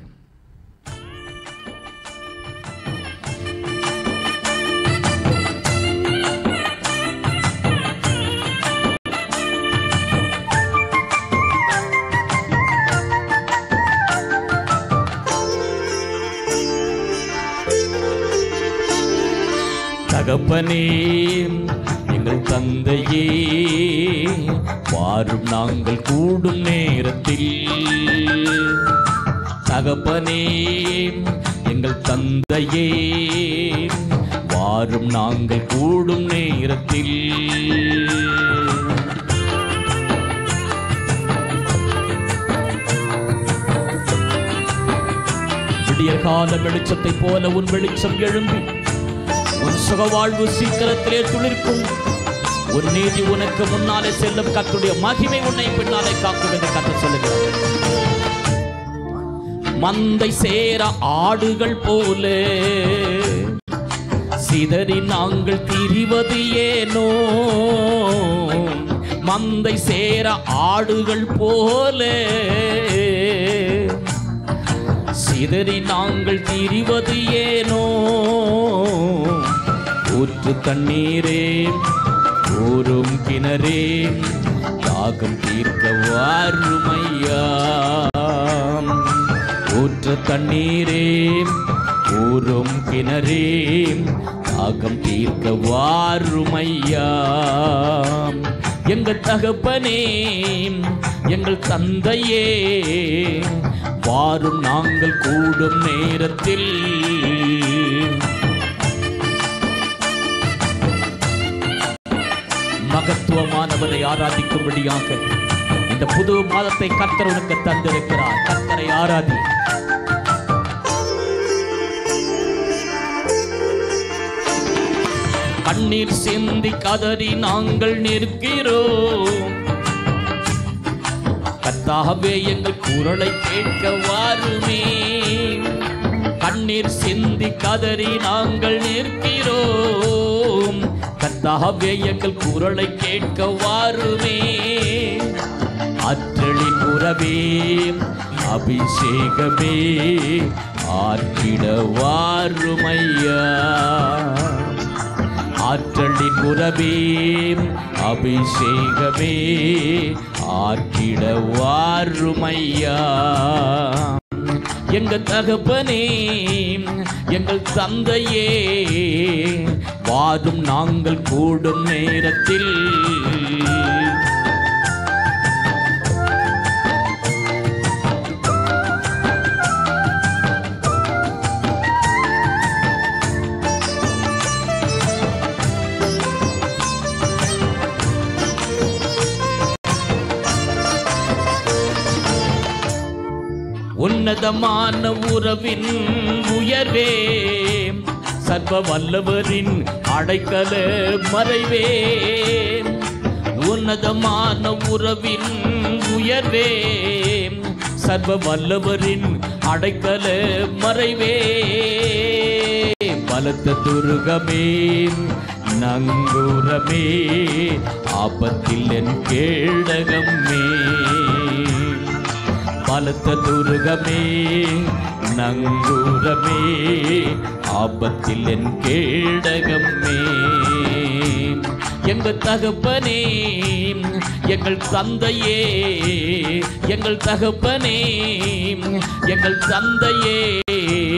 தகப்பனே எங்கள் தந்தையே வாரும் நாங்கள் கூடும் நேரத்தில் தகப்பனே எங்கள் தந்தையே வாரும் நாங்கள் கூடும் நேரத்தில் விடியற் கால வெளிச்சத்தை போல உன் வெளிச்சம் எழும்பி உன் சுகவாழ்வு சீக்கிரத்திலே துளிர்க்கும் உன் நீதி உனக்கு முன்னாலே செல்லும் கத்துடைய மகிமை உன்னை பின்னாலே காக்கும் என்று கத்த சொல்லுகிறார் மந்தை சேர ஆடுகள் போல சிதறி நாங்கள் திரிவது ஏனோ மந்தை சேர ஆடுகள் போல சிதறி நாங்கள் திரிவது ஏனோ ஊற்று தண்ணீரே ஊரும் கிணறே தாகம் தீர்க்க வாருமையா ஊற்று தண்ணீரே ஊரும் கிணறே தாகம் தீர்க்க வாருமையா எங்கள் தகப்பனே எங்கள் தந்தையே வாரும் நாங்கள் கூடும் நேரத்தில் மகத்துவமானவரை ஆராதிக்கும்படியாக இந்த புது மாதத்தை கர்த்தர் உனக்கு தந்திருக்கிறார் கர்த்தரை ஆராதி கண்ணீர் சிந்தி கதறி நாங்கள் நிற்கிறோம் கத்தாவே எங்கள் குரலை கேட்க வாருமே கண்ணீர் சிந்தி கதறி நாங்கள் நிற்கிறோம் கத்தாவே எங்கள் குரலை கேட்க வாருமே ஆற்றலின் உறவே அபிஷேகமே ஆற்றிட வாருமையா ஆற்றலின் உறவே அபிஷேகமே ஆற்றிட வாருமையா எங்க தகப்பனே எங்கள் தந்தையே வாதும் நாங்கள் கூடும் நேரத்தில் உன்னதமான உறவின் உயர்வே சர்வ வல்லவரின் அடைக்கல மறைவே உன்னதமான உறவின் உயர்வே சர்வ வல்லவரின் அடைக்கல மறைவே பலத்த துருகமே நங்கூரமே ஆபத்தில் என் கேடகமே பலத்த துருகமே நங்கூரமே ஆபத்தில் என் கேடகமே எங்கள் தகப்பனே எங்கள் தந்தையே எங்கள் தகப்பனே எங்கள் தந்தையே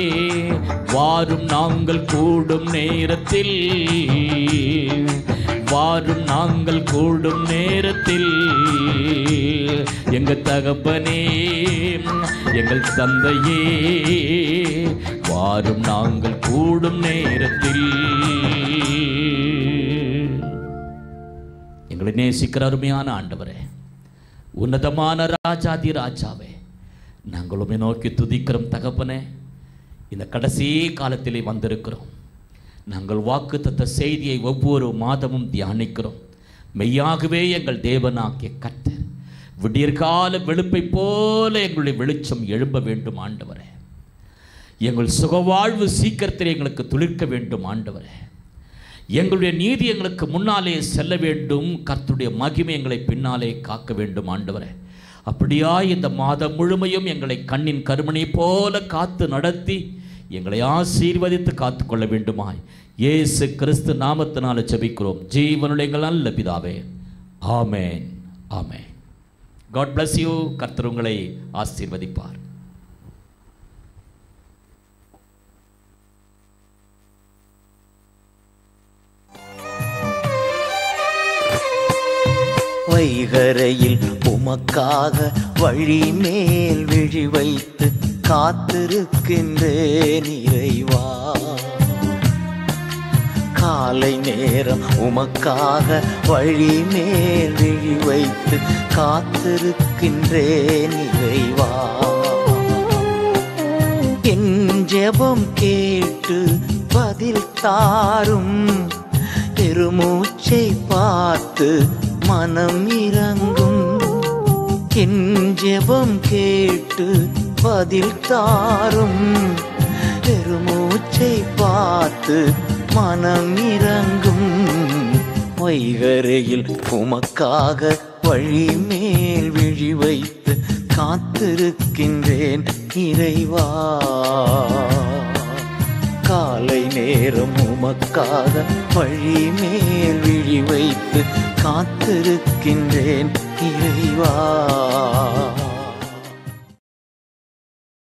வாரும் நாங்கள் கூடும் நேரத்தில் வாரும் நாங்கள் கூடும் நேரத்தில் எங்க தகப்பனே எங்கள் தந்தையே வாரும் நாங்கள் கூடும் நேரத்தில் எங்களை நேசிக்கிற அருமையான ஆண்டவரே உன்னதமான ராஜாதி ராஜாவே நாங்கள் உம்மை நோக்கி துதிக்கிறோம் தகப்பனே இந்த கடைசி காலத்திலே வந்திருக்கிறோம் நாங்கள் வாக்குத்தத்த செய்தியை ஒவ்வொரு மாதமும் தியானிக்கிறோம் மெய்யாகவே எங்கள் தேவனாகிய கர்த்தர் விடியற்கால வெளுப்பை போல எங்களுடைய வெளிச்சம் எழும்ப வேண்டும் ஆண்டவரே எங்கள் சுகவாழ்வு சீக்கிரத்தில் எங்களுக்கு துளிர்க்க வேண்டும் ஆண்டவரே எங்களுடைய நீதி எங்களுக்கு முன்னாலே செல்ல வேண்டும் கர்த்தருடைய மகிமை எங்களை பின்னாலே காக்க வேண்டும் ஆண்டவரே அப்படியா இந்த மாதம் முழுமையும் எங்களை கண்ணின் கருமணி போல காத்து நடத்தி எங்களை ஆசீர்வதித்து காத்துக்கொள்ள வேண்டுமாய் இயேசு கிறிஸ்து நாமத்தினால ஜெபிக்கிறோம் ஜீவனுடைய எங்கள் நல்ல பிதாவே ஆமென் ஆமென் காட் bless யூ கர்த்தர் உங்களை ஆசீர்வதிப்பார் வைகரையில் உமக்காக வழி மேல் விழி வைத்து காத்திருக்கின்றேன் இறைவா காலை நேரம் உமக்காக வழி மேல் விழி வைத்து காத்திருக்கின்றேன் இறைவா என் ஜெபம் கேட்டு பதில் தாரும் பெருமூச்சை பார்த்து மனம் இறங்கும் என் ஜெபம் கேட்டு பதில் தாரும் பெருமூச்சை பார்த்து மனம் இறங்கும் வைகரையில் உமக்காக வழி மேல் விழி வைத்து காத்திருக்கின்றேன் இறைவா காலை நேரம் உமக்காக வழி மேல் விழி வைத்து காத்திருக்கின்றேன் இறைவா